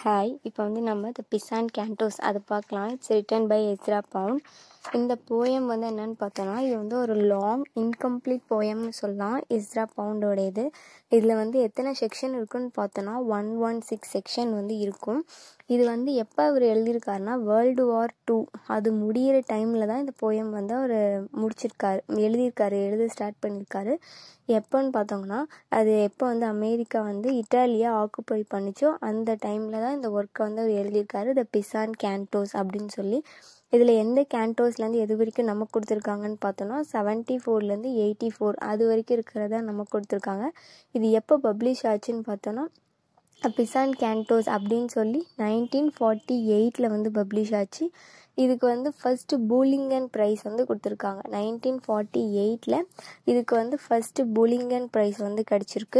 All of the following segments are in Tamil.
ஹாய் இப்போ வந்து நம்ம த பிசான் கேண்டோஸ் அதை பார்க்கலாம் it's written by Ezra Pound இந்த போயம் வந்து என்னன்னு பார்த்தோன்னா இது வந்து ஒரு லாங் இன்கம்ப்ளீட் போயம்னு சொல்லலாம் எஸ்ரா பவுண்டோட இது இதில் வந்து எத்தனை செக்ஷன் இருக்குன்னு பார்த்தோன்னா ஒன் ஒன் சிக்ஸ் செக்ஷன் வந்து இருக்கும் இது வந்து எப்போ அவர் எழுதியிருக்காருன்னா வேர்ல்டு வார் டூ அது முடிகிற டைமில் தான் இந்த போயம் வந்து அவர் முடிச்சிருக்காரு எழுதியிருக்காரு எழுத ஸ்டார்ட் பண்ணியிருக்காரு எப்போன்னு பார்த்தோங்கன்னா அது எப்போ வந்து அமெரிக்கா வந்து இட்டாலியை ஆக்குப்பை பண்ணிச்சோ அந்த டைமில் தான் இந்த ஒர்க்கை வந்து அவர் எழுதியிருக்காரு த பிசான் கேண்டோஸ் அப்படின்னு சொல்லி இதில் எந்த கேண்டோஸ்லேருந்து எது வரைக்கும் நமக்கு கொடுத்துருக்காங்கன்னு பார்த்தோன்னா செவன்ட்டி ஃபோர்லேருந்து எயிட்டி ஃபோர் அது வரைக்கும் இருக்கிறத நமக்கு கொடுத்துருக்காங்க இது எப்போ பப்ளிஷ் ஆச்சுன்னு பார்த்தோன்னா பிசான் கேண்டோஸ் அப்படின்னு சொல்லி நைன்டீன் ஃபார்ட்டி எயிட்டில் வந்து பப்ளிஷ் ஆச்சு இதுக்கு வந்து ஃபஸ்ட்டு பூலிங்கன் ப்ரைஸ் வந்து கொடுத்துருக்காங்க நைன்டீன் ஃபார்ட்டி எயிட்டில் இதுக்கு வந்து ஃபஸ்ட்டு பூலிங்கன் ப்ரைஸ் வந்து கிடச்சிருக்கு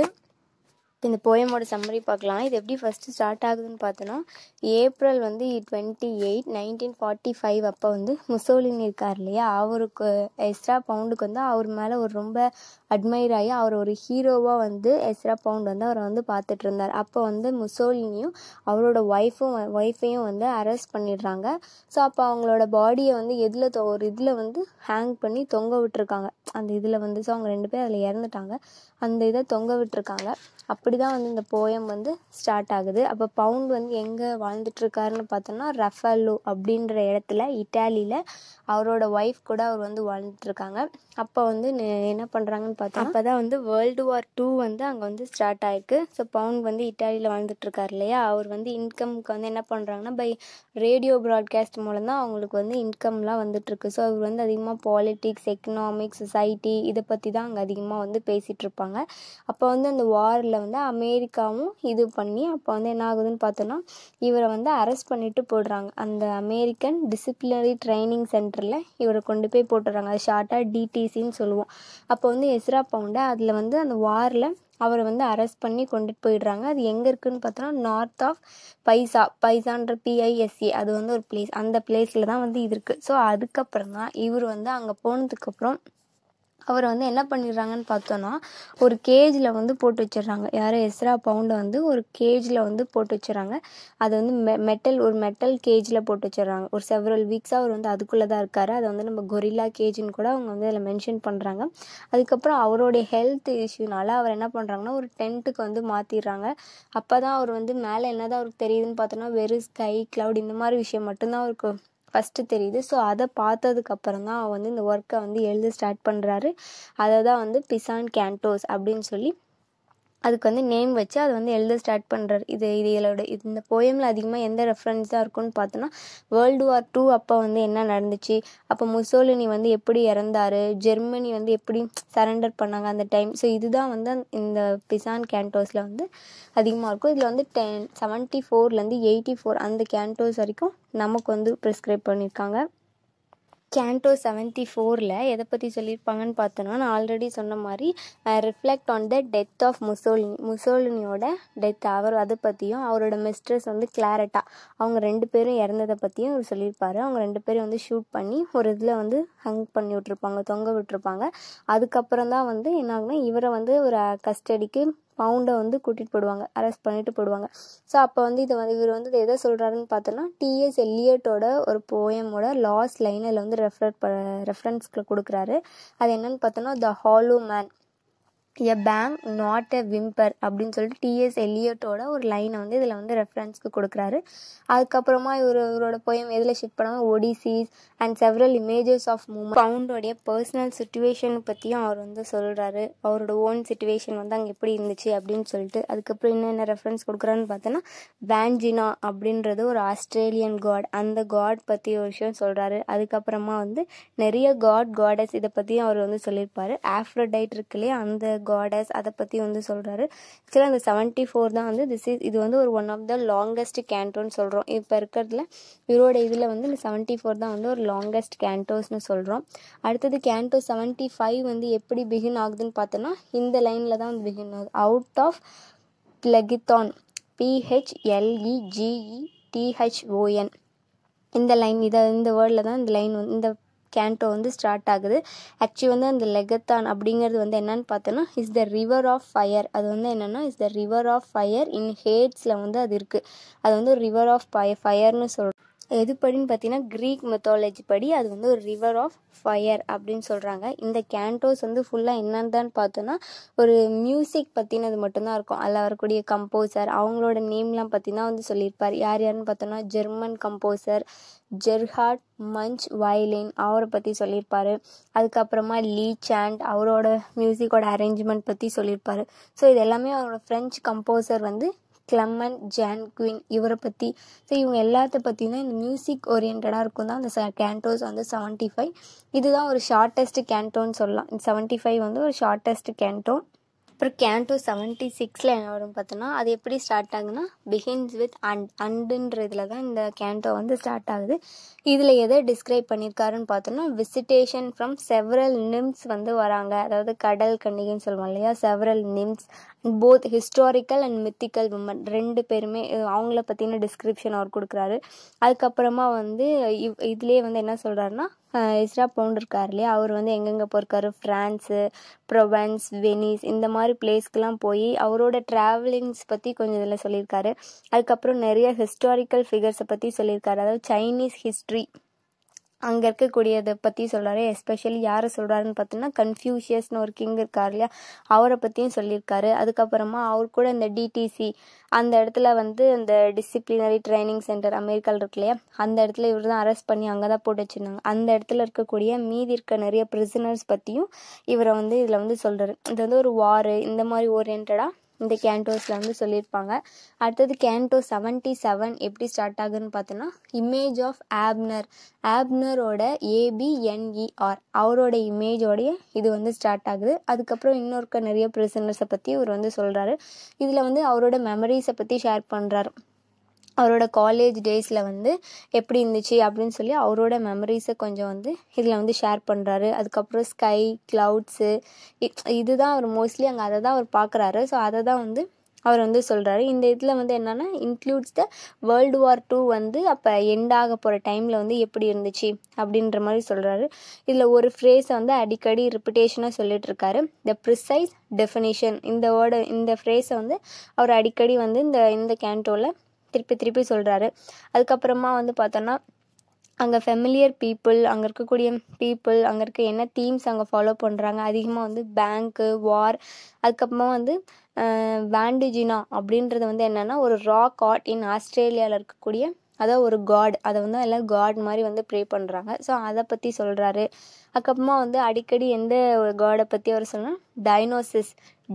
இந்த போயமோட சம்மரி பார்க்கலாம் இது எப்படி ஃபஸ்ட்டு ஸ்டார்ட் ஆகுதுன்னு பார்த்தோன்னா ஏப்ரல் வந்து twenty eight nineteen forty five அப்போ வந்து முசோலினி இருக்கார் இல்லையா அவருக்கு எஸ்ரா பவுண்டுக்கு வந்து அவர் மேலே ஒரு ரொம்ப அட்மையர் ஆகி அவர் ஒரு ஹீரோவாக வந்து எஸ்ரா பவுண்ட் வந்து அவரை வந்து பார்த்துட்டு இருந்தார் அப்போ வந்து முசோலினியும் அவரோட ஒய்ஃபும் ஒய்ஃபையும் வந்து அரெஸ்ட் பண்ணிடுறாங்க ஸோ அப்போ அவங்களோட பாடியை வந்து எதில் தொ ஒரு இதில் வந்து ஹேங் பண்ணி தொங்க விட்டுருக்காங்க அந்த இதில் வந்து ஸோ அவங்க ரெண்டு பேர் அதில் இறந்துட்டாங்க அந்த இதை தொங்க விட்டுருக்காங்க அப்படி தான் வந்து இந்த போயம் வந்து ஸ்டார்ட் ஆகுது அப்போ பவுண்ட் வந்து எங்கே வாழ்ந்துட்டுருக்காருன்னு பார்த்தோன்னா ரஃபல்லோ அப்படின்ற இடத்துல இட்டாலியில் அவரோட ஒய்ஃப் கூட அவர் வந்து வாழ்ந்துட்டுருக்காங்க அப்போ வந்து என்ன பண்ணுறாங்கன்னு பார்த்தா அப்போ தான் வந்து வேர்ல்டு வார் டூ வந்து அங்கே வந்து ஸ்டார்ட் ஆயிருக்கு ஸோ பவுண்ட் வந்து இட்டாலியில் வாழ்ந்துட்டுருக்கார் இல்லையா அவர் வந்து இன்கம்க்கு வந்து என்ன பண்ணுறாங்கன்னா பை ரேடியோ ப்ராட்காஸ்ட் மூலம் தான் அவங்களுக்கு வந்து இன்கம்லாம் வந்துட்டுருக்கு ஸோ அவர் வந்து அதிகமாக பாலிட்டிக்ஸ் எக்கனாமிக்ஸ் சொசைட்டி இதை பற்றி தான் அங்கே அதிகமாக வந்து பேசிகிட்டு இருப்பாங்க அப்போ வந்து அந்த வாரில் வந்து அமெரிக்காவும் இது பண்ணி அப்போ வந்து என்ன ஆகுதுன்னு பார்த்தோன்னா இவரை வந்து அரெஸ்ட் பண்ணிட்டு போடுறாங்க அந்த அமெரிக்கன் டிசிப்ளினரி ட்ரைனிங் சென்டரில் இவரை கொண்டு போய் போட்டுடுறாங்க அது ஷார்ட்டாக டிடிசின்னு சொல்லுவோம் அப்போ வந்து எஸ்ரா பவுண்டை அதில் வந்து அந்த வாரில் அவரை வந்து அரெஸ்ட் பண்ணி கொண்டுட்டு போயிடுறாங்க அது எங்கே இருக்குதுன்னு பார்த்தோன்னா நார்த் ஆஃப் பைசா பைசான்ற பிஐஎஸ்சி அது வந்து ஒரு பிளேஸ் அந்த பிளேஸில் தான் வந்து இது இருக்குது ஸோ அதுக்கப்புறம் தான் இவர் வந்து அங்கே போனதுக்கப்புறம் அவர் வந்து என்ன பண்ணிடுறாங்கன்னு பார்த்தோன்னா ஒரு கேஜில் வந்து போட்டு வச்சிடுறாங்க யாரோ எஸ்ரா பவுண்டை வந்து ஒரு கேஜில் வந்து போட்டு வச்சிடறாங்க அது வந்து மெ மெட்டல் ஒரு மெட்டல் கேஜில் போட்டு வச்சிடுறாங்க ஒரு செவரல் வீக்ஸாக அவர் வந்து அதுக்குள்ளே தான் இருக்கார் அதை வந்து நம்ம கொரில்லா கேஜின்னு கூட அவங்க வந்து அதில் மென்ஷன் பண்ணுறாங்க அதுக்கப்புறம் அவருடைய ஹெல்த் இஷ்யூனால அவர் என்ன பண்ணுறாங்கன்னா ஒரு டென்ட்டுக்கு வந்து மாற்றிடுறாங்க அப்போ தான் அவர் வந்து மேலே என்ன தான் அவருக்கு தெரியுதுன்னு பார்த்தோன்னா வெறும் ஸ்கை க்ளவுட் இந்த மாதிரி விஷயம் மட்டும்தான் அவருக்கு ஃபஸ்ட்டு தெரியுது ஸோ அதை பார்த்ததுக்கப்புறம் தான் வந்து இந்த ஒர்க்கை வந்து எழுத ஸ்டார்ட் பண்ணுறாரு அதை தான் வந்து பிசான் கேண்டோஸ் அப்படின்னு சொல்லி அதுக்கு வந்து நேம் வச்சு அதை வந்து எழுத ஸ்டார்ட் பண்ணுறாரு இது இது இதோட இந்த போயமில் அதிகமாக எந்த ரெஃபரன்ஸாக இருக்கும்னு பார்த்தோன்னா வேர்ல்டு வார் டூ அப்போ வந்து என்ன நடந்துச்சு அப்போ முசோலினி வந்து எப்படி இறந்தாரு ஜெர்மனி வந்து எப்படி சரண்டர் பண்ணாங்க அந்த டைம் ஸோ இதுதான் வந்து இந்த பிசான் கேண்டோஸில் வந்து அதிகமாக இருக்கும் இதில் வந்து டென் செவன்ட்டி ஃபோர்லேருந்து எயிட்டி ஃபோர் அந்த கேண்டோஸ் வரைக்கும் நமக்கு வந்து ப்ரிஸ்கிரைப் பண்ணியிருக்காங்க கேண்டோ செவன்ட்டி ஃபோரில் எதை பற்றி சொல்லியிருப்பாங்கன்னு பார்த்தோன்னா நான் ஆல்ரெடி சொன்ன மாதிரி reflect on the death of Mussolini முசோலினியோட டெத் அவர் அதை பற்றியும் அவரோட மிஸ்ட்ரஸ் வந்து கிளாரட்டா அவங்க ரெண்டு பேரும் இறந்ததை பற்றியும் அவர் சொல்லியிருப்பாரு அவங்க ரெண்டு பேரும் வந்து ஷூட் பண்ணி ஒரு இதில் வந்து ஹங் பண்ணி விட்ருப்பாங்க தொங்க விட்டுருப்பாங்க அதுக்கப்புறம் தான் வந்து என்ன ஆகுனா இவரை வந்து ஒரு கஸ்டடிக்கு பவுண்டை வந்து கூட்டிகிட்டு போடுவாங்க அரெஸ்ட் பண்ணிட்டு போடுவாங்க ஸோ அப்போ வந்து இதை வந்து இவர் வந்து எதை சொல்கிறாருன்னு பார்த்தோன்னா டிஎஸ் எல்லியட்டோட ஒரு போயமோட லாஸ்ட் லைன் அதில் வந்து ரெஃபர் ப ரெஃபரன்ஸ்க்கு கொடுக்குறாரு அது என்னன்னு பார்த்தோன்னா the hollow men a bang not a whimper அப்படின்னு சொல்லிட்டு டிஎஸ் எல்லியட்டோட ஒரு லைனை வந்து இதில் வந்து ரெஃபரன்ஸ்க்கு கொடுக்குறாரு அதுக்கப்புறமா இவர் இவரோட போயம் எதில் ஷிஃப்ட் பண்ணாங்க Odysseus and several images of moment பவுண்டோடைய பர்சனல் சுச்சுவேஷன் பற்றியும் அவர் வந்து சொல்கிறாரு அவரோட ஓன் சுச்சுவேஷன் வந்து அங்கே எப்படி இருந்துச்சு அப்படின்னு சொல்லிட்டு அதுக்கப்புறம் என்னென்ன ரெஃபரன்ஸ் கொடுக்குறான்னு பார்த்தோன்னா வேன்ஜினா அப்படின்றது ஒரு ஆஸ்திரேலியன் காட் அந்த காட் பற்றி ஒரு விஷயம் சொல்கிறாரு அதுக்கப்புறமா வந்து நிறைய காட் காடஸ் இதை பற்றியும் அவர் வந்து சொல்லியிருப்பாரு ஆஃப்ரோடைட் இருக்கு இல்லையா அந்த காடஸ் அதை பற்றி வந்து சொல்கிறாரு ஆக்சுவலாக அந்த செவன்ட்டி ஃபோர் தான் வந்து திஸ் இஸ் இது வந்து ஒரு ஒன் ஆஃப் த லாங்கஸ்ட் கேண்டோன்னு சொல்கிறோம் இப்போ இருக்கிறதுல இவரோட இதில் வந்து இந்த செவன்ட்டி ஃபோர் தான் வந்து ஒரு லாங்கஸ்ட் கேண்டோஸ்னு சொல்கிறோம் அடுத்தது கேண்டோ செவன்ட்டி ஃபைவ் வந்து எப்படி பிகின் ஆகுதுன்னு பார்த்தோன்னா இந்த லைனில் தான் வந்து பிகின் ஆகுது அவுட் ஆஃப் பிளகித்தான் பிஹெச்எல்இஜிஇ டிஹெச்ஓஎன் இந்த லைன் இதை இந்த வேர்டில் தான் இந்த லைன் வந்து இந்த கேண்டோ வந்து ஸ்டார்ட் ஆகுது ஆக்சுவலி வந்து அந்த லெகத்தான் அப்படிங்கிறது வந்து என்னன்னு பார்த்தோன்னா is the river of fire அது வந்து என்னென்னா is the river of fire in ஹேட்ஸில் வந்து அது இருக்குது அது வந்து ரிவர் ஆஃப் ஃபய ஃபயர்னு சொல்கிறோம் எது படின்னு பார்த்தீங்கன்னா க்ரீக் மெத்தாலஜி படி அது வந்து ஒரு ரிவர் ஆஃப் ஃபயர் அப்படின்னு சொல்கிறாங்க இந்த கேண்டோஸ் வந்து ஃபுல்லாக என்னன்னு தான் பார்த்தோன்னா ஒரு மியூசிக் பற்றினது மட்டும்தான் இருக்கும் அதில் வரக்கூடிய கம்போசர் அவங்களோட நேம்லாம் பற்றி தான் வந்து சொல்லியிருப்பார் யார் யாருன்னு பார்த்தோன்னா German composer Gerhart Munch violin அவரை பற்றி சொல்லியிருப்பார் அதுக்கப்புறமா லீ சாண்ட் அவரோட மியூசிக்கோட அரேஞ்ச்மெண்ட் பற்றி சொல்லியிருப்பார் ஸோ இது எல்லாமே அவரோட ஃப்ரெஞ்ச் கம்போசர் வந்து கிளமன் ஜான் குயின் இவரை பற்றி ஸோ இவங்க எல்லாத்த பற்றியும் இந்த மியூசிக் ஓரியன்டாக இருக்கும் தான் அந்த கேண்டோஸ் வந்து செவன்ட்டி ஃபைவ் இதுதான் ஒரு ஷார்ட்டஸ்ட் கேண்டோன்னு சொல்லலாம் செவன்ட்டி ஃபைவ் வந்து ஒரு ஷார்ட்டஸ்ட் கேண்டோ அப்புறம் கேண்டோ செவன்ட்டி சிக்ஸில் என்ன வரும் பார்த்தோன்னா அது எப்படி ஸ்டார்ட் ஆகுதுன்னா பிகின்ஸ் வித் அண்ட் அண்டுன்றதுல தான் இந்த கேண்டோ வந்து ஸ்டார்ட் ஆகுது இதில் எதை டிஸ்கிரைப் பண்ணியிருக்காருன்னு பார்த்தோன்னா விசிட்டேஷன் ஃப்ரம் செவரல் நிம்ஸ் வந்து வராங்க அதாவது கடல் கன்னிகைன்னு சொல்லுவோம் இல்லையா several nymphs both historical and mythical woman ரெண்டு பேருமே அவங்கள பற்றின டிஸ்கிரிப்ஷன் அவர் கொடுக்குறாரு அதுக்கப்புறமா வந்து இவ் இதுலேயே வந்து என்ன சொல்கிறாருன்னா இஸ்ரா பவுண்ட் இருக்கார் இல்லையா அவர் வந்து எங்கெங்கே போயிருக்காரு ஃப்ரான்ஸு ப்ரொவன்ஸ் வெனிஸ் இந்த மாதிரி பிளேஸ்க்கெலாம் போய் அவரோட ட்ராவலிங்ஸ் பற்றி கொஞ்சம் இதில் சொல்லியிருக்காரு அதுக்கப்புறம் நிறைய ஹிஸ்டாரிக்கல் ஃபிகர்ஸை பற்றி சொல்லியிருக்காரு அதாவது சைனீஸ் ஹிஸ்ட்ரி அங்கே இருக்கக்கூடியதை பற்றி சொல்கிறாரு எஸ்பெஷலி யாரை சொல்கிறாருன்னு பார்த்தீங்கன்னா கன்ஃபியூஷியஸ்னு ஒரு கிங் இருக்கார் இல்லையா அவரை பற்றியும் சொல்லியிருக்காரு அதுக்கப்புறமா அவர் கூட இந்த டிடிசி அந்த இடத்துல வந்து அந்த டிசிப்ளினரி ட்ரைனிங் சென்டர் அமெரிக்காவில் இருக்கு இல்லையா அந்த இடத்துல இவர் தான் அரெஸ்ட் பண்ணி அங்கே தான் போட்டு வச்சுருந்தாங்க அந்த இடத்துல இருக்கக்கூடிய மீதி இருக்க நிறைய பிரிசனர்ஸ் பற்றியும் இவரை வந்து இதில் வந்து சொல்கிறாரு இது வந்து ஒரு வாரு இந்த மாதிரி ஓரியன்டாக இந்த கேண்டோஸில் வந்து சொல்லியிருப்பாங்க அடுத்தது கேண்டோ செவன்ட்டி செவன் எப்படி ஸ்டார்ட் ஆகுதுன்னு பார்த்தோன்னா இமேஜ் ஆஃப் ஆப்னர் ஆப்னரோட ஏபிஎன்இஆர் அவரோட இமேஜோடைய இது வந்து ஸ்டார்ட் ஆகுது அதுக்கப்புறம் இன்னொருக்க நிறைய ப்ரிசனர்ஸை பற்றி இவர் வந்து சொல்கிறாரு இதில் வந்து அவரோட மெமரிஸை பற்றி ஷேர் பண்ணுறாரு அவரோட காலேஜ் டேஸில் வந்து எப்படி இருந்துச்சு அப்படின்னு சொல்லி அவரோட மெமரிஸை கொஞ்சம் வந்து இதில் வந்து ஷேர் பண்ணுறாரு அதுக்கப்புறம் ஸ்கை க்ளவுட்ஸு இதுதான் அவர் மோஸ்ட்லி அங்கே அதை தான் அவர் பார்க்குறாரு ஸோ அதை தான் வந்து அவர் வந்து சொல்கிறாரு இந்த இதில் வந்து என்னென்னா includes the World War two வந்து அப்போ எண்ட் ஆக போகிற டைமில் வந்து எப்படி இருந்துச்சு அப்படின்ற மாதிரி சொல்கிறாரு இதில் ஒரு ஃப்ரேஸை வந்து அடிக்கடி ரிப்பிட்டேஷனாக சொல்லிட்டு இருக்காரு த ப்ரிசைஸ் டெஃபினேஷன் இந்த வேர்டு இந்த ஃப்ரேஸை வந்து அவர் அடிக்கடி வந்து இந்த இந்த கேண்டோவில் திருப்பி திருப்பி சொல்கிறாரு அதுக்கப்புறமா வந்து பார்த்தோன்னா அங்கே ஃபெமிலியர் பீப்புள் அங்கே இருக்கக்கூடிய பீப்புள் அங்கே இருக்க என்ன தீம்ஸ் அங்கே ஃபாலோ பண்ணுறாங்க அதிகமாக வந்து பேங்க்கு வார் அதுக்கப்புறமா வந்து வேண்டுஜினா அப்படின்றது வந்து என்னென்னா ஒரு ராக் ஆர்ட் இன் ஆஸ்திரேலியாவில் இருக்கக்கூடிய அதாவது ஒரு காட் அதை வந்து எல்லாம் காட் மாதிரி வந்து ப்ரே பண்ணுறாங்க ஸோ அதை பற்றி சொல்கிறாரு அதுக்கப்புறமா வந்து அடிக்கடி எந்த ஒரு காடை பற்றி அவர் சொன்னால் டைனோசிஸ்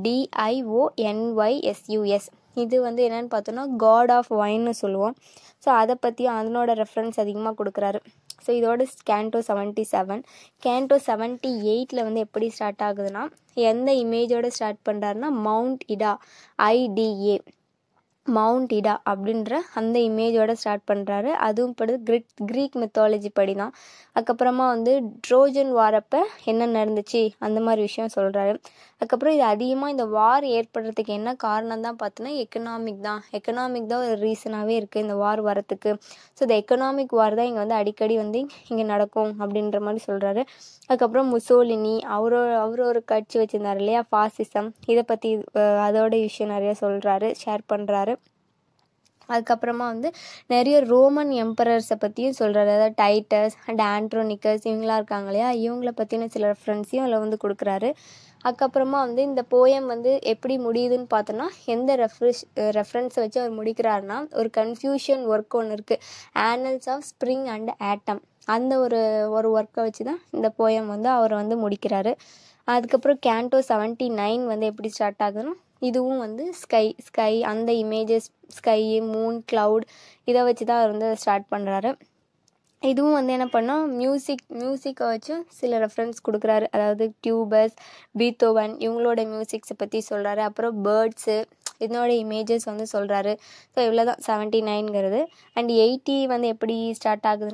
டிஐஓஎன்ஒய்எஸ்யூஎஸ் இது வந்து என்னென்னு பார்த்தோன்னா காட் ஆஃப் ஒயின்னு சொல்லுவோம் ஸோ அதை பற்றி அதனோட ரெஃபரன்ஸ் அதிகமாக கொடுக்குறாரு ஸோ இதோட canto seventy seven canto seventy எயிட்டில் வந்து எப்படி ஸ்டார்ட் ஆகுதுன்னா எந்த இமேஜோட ஸ்டார்ட் பண்ணுறாருன்னா Mount Ida IDA Mount Ida அப்படின்ற அந்த இமேஜோட ஸ்டார்ட் பண்ணுறாரு அதுவும் படி கிரிக் க்ரீக் மெத்தாலஜி படி தான் அதுக்கப்புறமா வந்து ட்ரோஜன் வாரப்போ என்ன நடந்துச்சு அந்த மாதிரி விஷயம் சொல்கிறாரு அதுக்கப்புறம் இது அதிகமாக இந்த வார் ஏற்படுறதுக்கு என்ன காரணம் தான் பார்த்தோன்னா எக்கனாமிக் தான் எக்கனாமிக் தான் ஒரு ரீசனாகவே இருக்குது இந்த வார் வரத்துக்கு ஸோ இந்த எக்கனாமிக் வார் தான் இங்கே வந்து அடிக்கடி வந்து இங்கே நடக்கும் அப்படின்ற மாதிரி சொல்கிறாரு அதுக்கப்புறம் முசோலினி அவரோ அவர் ஒரு கட்சி வச்சுருந்தார் இல்லையா ஃபாசிசம் இதை பற்றி அதோட விஷயம் நிறைய சொல்கிறாரு ஷேர் பண்ணுறாரு அதுக்கப்புறமா வந்து நிறைய ரோமன் எம்பரர்ஸை பற்றியும் சொல்கிறாரு அதாவது டைட்டஸ் அண்ட் ஆண்ட்ரோனிக்கஸ் இவங்களாம் இருக்காங்க இல்லையா இவங்கள பற்றின சில ரெஃபரன்ஸையும் அதில் வந்து கொடுக்குறாரு அதுக்கப்புறமா வந்து இந்த போயம் வந்து எப்படி முடியுதுன்னு பார்த்தோன்னா எந்த ரெஃப்ரெஷ் ரெஃபரன்ஸை வச்சு அவர் முடிக்கிறாருன்னா ஒரு கன்ஃபியூஷன் ஒர்க் ஒன்று இருக்குது annals of spring and autumn அந்த ஒரு ஒரு ஒர்க்கை வச்சு தான் இந்த போயம் வந்து அவர் வந்து முடிக்கிறாரு அதுக்கப்புறம் கேண்டோ செவன்ட்டி நைன் வந்து எப்படி ஸ்டார்ட் ஆகுதுன்னா இதுவும் வந்து ஸ்கை ஸ்கை அந்த இமேஜஸ் ஸ்கை மூன் க்ளவுட் இதை வச்சு தான் அவர் வந்து ஸ்டார்ட் பண்ணுறாரு இதுவும் வந்து என்ன பண்ணால் மியூசிக் மியூசிக்கை வச்சு சில ரெஃபரன்ஸ் கொடுக்குறாரு அதாவது டியூபர்ஸ் பீத்தோவன் இவங்களோட மியூசிக்ஸை பற்றி சொல்கிறாரு அப்புறம் பேர்ட்ஸு இதனோட இமேஜஸ் வந்து சொல்கிறாரு ஸோ இவ்வளோ தான் செவன்ட்டி நைன்கிறது அண்ட் எயிட்டி வந்து எப்படி ஸ்டார்ட் ஆகுதுன்னா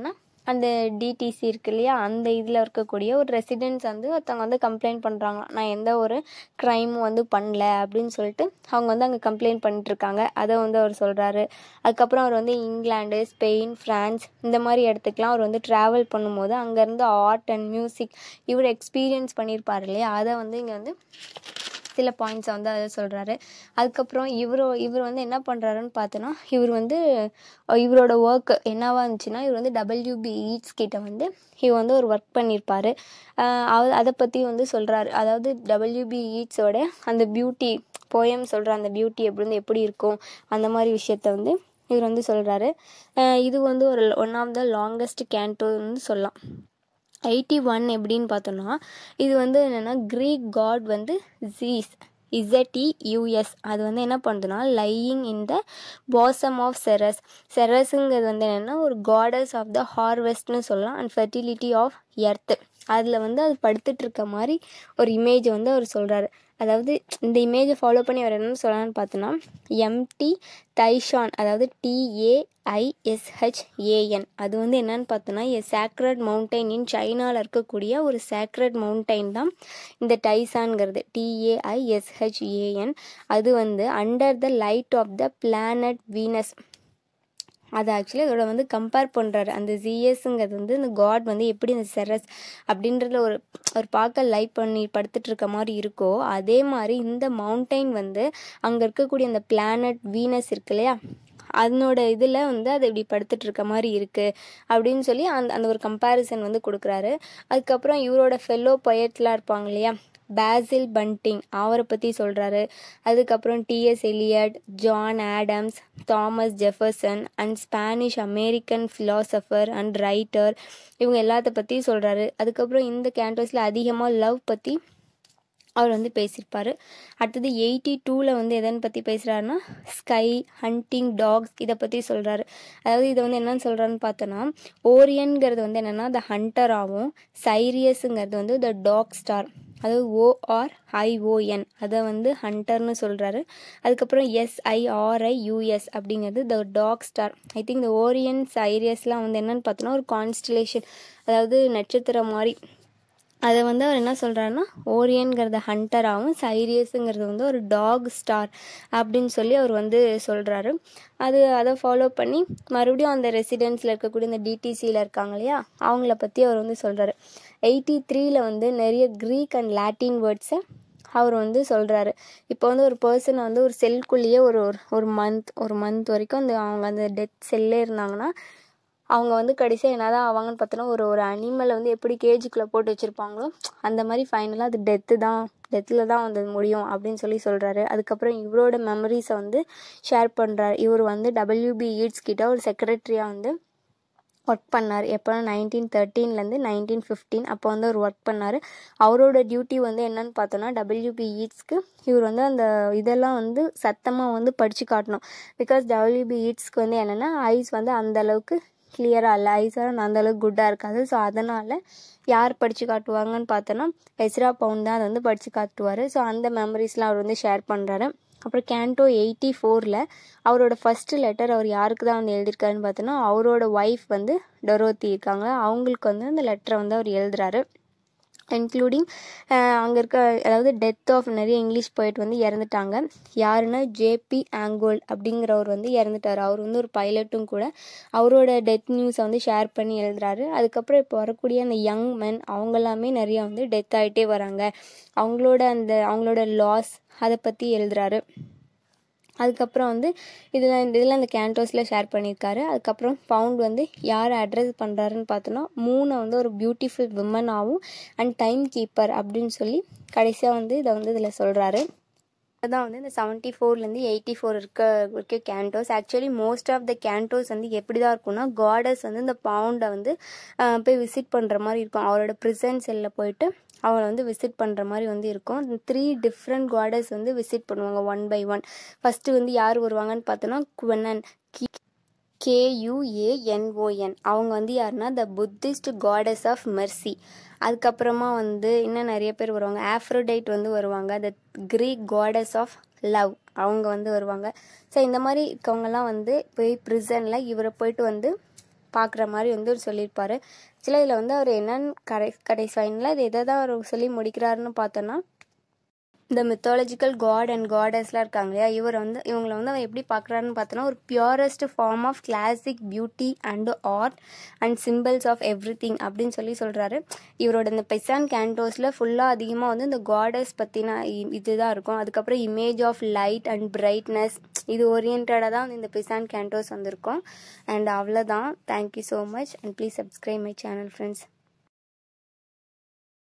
அந்த டிடிசி இருக்கு இல்லையா அந்த இதில் இருக்கக்கூடிய ஒரு ரெசிடென்ட்ஸ் வந்து ஒருத்தவங்க வந்து கம்ப்ளைண்ட் பண்ணுறாங்களாம் நான் எந்த ஒரு க்ரைமும் வந்து பண்ணல அப்படின்னு சொல்லிட்டு அவங்க வந்து அங்கே கம்ப்ளைண்ட் பண்ணிட்டுருக்காங்க அதை வந்து அவர் சொல்கிறாரு அதுக்கப்புறம் அவர் வந்து இங்கிலாந்து ஸ்பெயின் ஃப்ரான்ஸ் இந்த மாதிரி இடத்துக்குலாம் அவர் வந்து ட்ராவல் பண்ணும்போது அங்கேருந்து ஆர்ட் அண்ட் மியூசிக் இவர் எக்ஸ்பீரியன்ஸ் பண்ணியிருப்பார் இல்லையா அதை வந்து இங்கே வந்து சில பாயிண்ட்ஸை வந்து அதை சொல்கிறாரு அதுக்கப்புறம் இவர் இவர் வந்து என்ன பண்ணுறாருன்னு பார்த்தோன்னா இவர் வந்து இவரோட ஒர்க் என்னவா இருந்துச்சுன்னா இவர் வந்து டபிள்யூபி ஈட்ஸ் கிட்ட வந்து இவர் வந்து ஒரு ஒர்க் பண்ணியிருப்பார் அதை பற்றி வந்து சொல்கிறாரு அதாவது டபிள்யூபி ஈட்ஸோட அந்த பியூட்டி போயம் சொல்கிற அந்த பியூட்டி எப்படி வந்து எப்படி இருக்கும் அந்த மாதிரி விஷயத்த வந்து இவர் வந்து சொல்கிறாரு இது வந்து ஒரு ஒன் ஆஃப் த லாங்கஸ்ட் கேண்டோன்னு சொல்லலாம் எயிட்டி ஒன் எப்படின்னு பார்த்தோன்னா இது வந்து என்னென்னா க்ரீக் காட் வந்து ஜீஸ் இசட்டி யூஎஸ் அது வந்து என்ன பண்ணுதுன்னா லையிங் இன் த பாசம் ஆஃப் செரஸ் செரஸுங்கிறது வந்து என்னென்னா ஒரு காடஸ் ஆஃப் த ஹார்வெஸ்ட்னு சொல்லலாம் அண்ட் ஃபெர்டிலிட்டி ஆஃப் எர்த்து அதில் வந்து அது படுத்துட்டு இருக்க மாதிரி ஒரு இமேஜை வந்து அவர் சொல்கிறாரு அதாவது இந்த இமேஜை ஃபாலோ பண்ணி அவர் என்ன சொல்லலாம்னு பார்த்தோன்னா எம்டி தைஷான் அதாவது டிஏஐஎஸ்ஹெச்ஏஎன் அது வந்து என்னன்னு பார்த்தோன்னா எ சேக்ரட் மவுண்டைன் இன் சைனாவில் இருக்கக்கூடிய ஒரு சேக்ரட் மவுண்டைன் தான் இந்த டைசான்ங்கிறது டிஏஐஎஸ்ஹெச்ஏஎன் அது வந்து under the light of the planet Venus அது ஆக்சுவலி அதோட வந்து கம்பேர் பண்ணுறாரு அந்த ஜிஎஸ்ங்கிறது வந்து இந்த காட் வந்து எப்படி இந்த செரஸ் அப்படின்றதுல ஒரு ஒரு பார்க்க லைட் பண்ணி படுத்துட்டு இருக்க மாதிரி இருக்கோ அதே மாதிரி இந்த மவுண்டைன் வந்து அங்கே இருக்கக்கூடிய அந்த பிளானட் வீனஸ் இருக்கு இல்லையா அதனோட இதில் வந்து அது இப்படி படுத்துட்டு இருக்க மாதிரி இருக்குது அப்படின்னு சொல்லி அந்த அந்த ஒரு கம்பேரிசன் வந்து கொடுக்குறாரு அதுக்கப்புறம் இவரோட ஃபெல்லோ பொயட்லாம் இருப்பாங்க இல்லையா பேசில் பண்டிங் அவரை பற்றி சொல்கிறாரு அதுக்கப்புறம் TS Eliot John Adams Thomas Jefferson and Spanish American philosopher and writer இவங்க எல்லாத்த பற்றி சொல்கிறாரு அதுக்கப்புறம் இந்த கேண்டோஸில் அதிகமாக லவ் பற்றி அவர் வந்து பேசியிருப்பார் அடுத்தது எயிட்டி டூவில் வந்து எதன்னு பற்றி பேசுகிறாருன்னா ஸ்கை ஹண்டிங் டாக்ஸ் இதை பற்றி சொல்கிறாரு அதாவது இதை வந்து என்னன்னு சொல்கிறான்னு பார்த்தோன்னா ஓரியன்கிறது வந்து என்னென்னா த ஹண்டராகவும் சைரியஸுங்கிறது வந்து த டாக் ஸ்டார் அதாவது ஓஆர் ஐஓஎன் அதை வந்து ஹண்டர்னு சொல்கிறாரு அதுக்கப்புறம் எஸ்ஐஆர்ஐ யூஎஸ் அப்படிங்கிறது the dog star I think இந்த ஓரியன் சைரியஸ்லாம் வந்து என்னென்னு பார்த்தோன்னா ஒரு கான்ஸ்டலேஷன் அதாவது நட்சத்திரம் மாதிரி அதை வந்து அவர் என்ன சொல்கிறாருன்னா ஓரியன்கிறத ஹண்டராகவும் சைரியஸுங்கிறது வந்து ஒரு டாக் ஸ்டார் அப்படின்னு சொல்லி அவர் வந்து சொல்கிறாரு அது அதை ஃபாலோ பண்ணி மறுபடியும் அந்த ரெசிடென்ஸில் இருக்கக்கூடிய இந்த டிடிசியில் இருக்காங்க இல்லையா அவங்கள பற்றி அவர் வந்து சொல்கிறாரு எயிட்டி த்ரீல வந்து நிறைய க்ரீக் அண்ட் லாட்டின் வேர்ட்ஸை அவர் வந்து சொல்கிறாரு இப்போ வந்து ஒரு பர்சனை வந்து ஒரு செல்குள்ளேயே ஒரு ஒரு மந்த் ஒரு மந்த் வரைக்கும் அந்த அவங்க அந்த டெத் செல்லே இருந்தாங்கன்னா அவங்க வந்து கடைசியாக என்ன தான் ஆவாங்கன்னு பார்த்தோன்னா ஒரு ஒரு அனிமலை வந்து எப்படி கேஜுக்குள்ளே போட்டு வச்சுருப்பாங்களோ அந்த மாதிரி ஃபைனலாக அது டெத்து தான் டெத்தில் தான் வந்து முடியும் அப்படின்னு சொல்லி சொல்கிறாரு அதுக்கப்புறம் இவரோட மெமரிஸை வந்து ஷேர் பண்ணுறாரு இவர் வந்து டபிள்யூபி ஈட்ஸ் கிட்ட ஒரு செக்ரட்டரியாக வந்து ஒர்க் பண்ணார் எப்போனா நைன்டீன் தேர்ட்டீன்லேருந்து நைன்டீன் ஃபிஃப்டீன் அப்போ வந்து அவர் ஒர்க் பண்ணார் அவரோட டியூட்டி வந்து என்னன்னு பார்த்தோன்னா டபிள்யூபி ஈட்ஸ்க்கு இவர் வந்து அந்த இதெல்லாம் வந்து சத்தமாக வந்து படித்து காட்டணும் பிகாஸ் டபிள்யூபி ஈட்ஸ்க்கு வந்து என்னென்னா ஐஸ் வந்து அந்த அளவுக்கு கிளியராக இல்லை ஐஸாக அந்த அளவுக்கு குட்டாக இருக்காது ஸோ அதனால் யார் படித்து காட்டுவாங்கன்னு பார்த்தோன்னா எஸ்ரா பவுண்ட் தான் அதை வந்து படித்து காட்டுவார் ஸோ அந்த மெமரிஸ்லாம் அவர் வந்து ஷேர் பண்ணுறாரு அப்புறம் கேண்டோ எயிட்டி ஃபோரில் அவரோட ஃபஸ்ட்டு லெட்டர் அவர் யாருக்கு தான் வந்து எழுதியிருக்காருன்னு பார்த்தோன்னா அவரோட ஒய்ஃப் வந்து டொரோத்தி இருக்காங்க அவங்களுக்கு வந்து அந்த லெட்டரை வந்து அவர் எழுதுறாரு இன்க்ளூடிங் அங்கே இருக்க அதாவது டெத் ஆஃப் நிறைய இங்கிலீஷ் போயிட் வந்து இறந்துட்டாங்க யாருன்னா ஜேபி ஆங்கோல் அப்படிங்கிறவர் வந்து இறந்துட்டார் அவர் வந்து ஒரு பைலட்டும் கூட அவரோட டெத் நியூஸை வந்து ஷேர் பண்ணி எழுதுறாரு அதுக்கப்புறம் இப்போ வரக்கூடிய அந்த யங் மென் அவங்கெல்லாமே நிறைய வந்து டெத் ஆகிட்டே வராங்க அவங்களோட அந்த அவங்களோட லாஸ் அதை பற்றி எழுதுறாரு அதுக்கப்புறம் வந்து இதில் இந்த இதில் அந்த கேண்டோஸில் ஷேர் பண்ணியிருக்காரு அதுக்கப்புறம் பவுண்ட் வந்து யார் அட்ரஸ் பண்ணுறாருன்னு பார்த்தோன்னா மூணை வந்து ஒரு பியூட்டிஃபுல் விமனாகவும் அண்ட் டைம் கீப்பர் அப்படின்னு சொல்லி கடைசியாக வந்து இதை வந்து இதில் சொல்கிறாரு அதான் வந்து இந்த செவன்ட்டி ஃபோர்லேருந்து எயிட்டி ஃபோர் இருக்க இருக்க cantos actually most of the cantos வந்து எப்படி தான் இருக்கும்னா காடஸ் வந்து இந்த பவுண்டை வந்து போய் விசிட் பண்ணுற மாதிரி இருக்கும் அவரோட ப்ரிசன்ட் செல்லில் போயிட்டு அவளை வந்து விசிட் பண்ணுற மாதிரி வந்து இருக்கும் த்ரீ டிஃப்ரெண்ட் காடஸ் வந்து விசிட் பண்ணுவாங்க ஒன் பை ஒன் ஃபஸ்ட்டு வந்து யார் வருவாங்கன்னு பார்த்தோன்னா குவனன் கி கேயுஏஎன்ஓஎன் அவங்க வந்து யாருன்னா the Buddhist goddess of mercy அதுக்கப்புறமா வந்து இன்னும் நிறைய பேர் வருவாங்க ஆஃப்ரோடைட் வந்து வருவாங்க the Greek goddess of love அவங்க வந்து வருவாங்க ஸோ இந்த மாதிரி இருக்கவங்கலாம் வந்து போய் ப்ரிசனில் இவரை போயிட்டு வந்து பார்க்குற மாதிரி வந்து அவர் சொல்லியிருப்பார் ஆக்சுவலாக இதில் வந்து அவர் என்னன்னு கடை கடைசி ஃபைனலாக இது எதை தான் அவர் சொல்லி முடிக்கிறாருன்னு பார்த்தோன்னா இந்த மித்தாலஜிக்கல் காட் அண்ட் காடஸ்லாம் இருக்காங்க இல்லையா இவர் வந்து இவங்களை வந்து அவன் எப்படி பார்க்குறாருன்னு பார்த்தோன்னா ஒரு purest form of classic beauty and art and symbols of every thing அப்படின்னு சொல்லி சொல்கிறாரு இவரோட இந்த பெசான் கேண்டோஸில் ஃபுல்லாக அதிகமாக வந்து இந்த காடஸ் பற்றின இதுதான் இருக்கும் அதுக்கப்புறம் image of light and brightness இது ஓரியன்டாக தான் வந்து இந்த பெசான் கேண்டோஸ் வந்திருக்கும் அண்ட் அவ்வளோதான் thank you so much and please subscribe my channel friends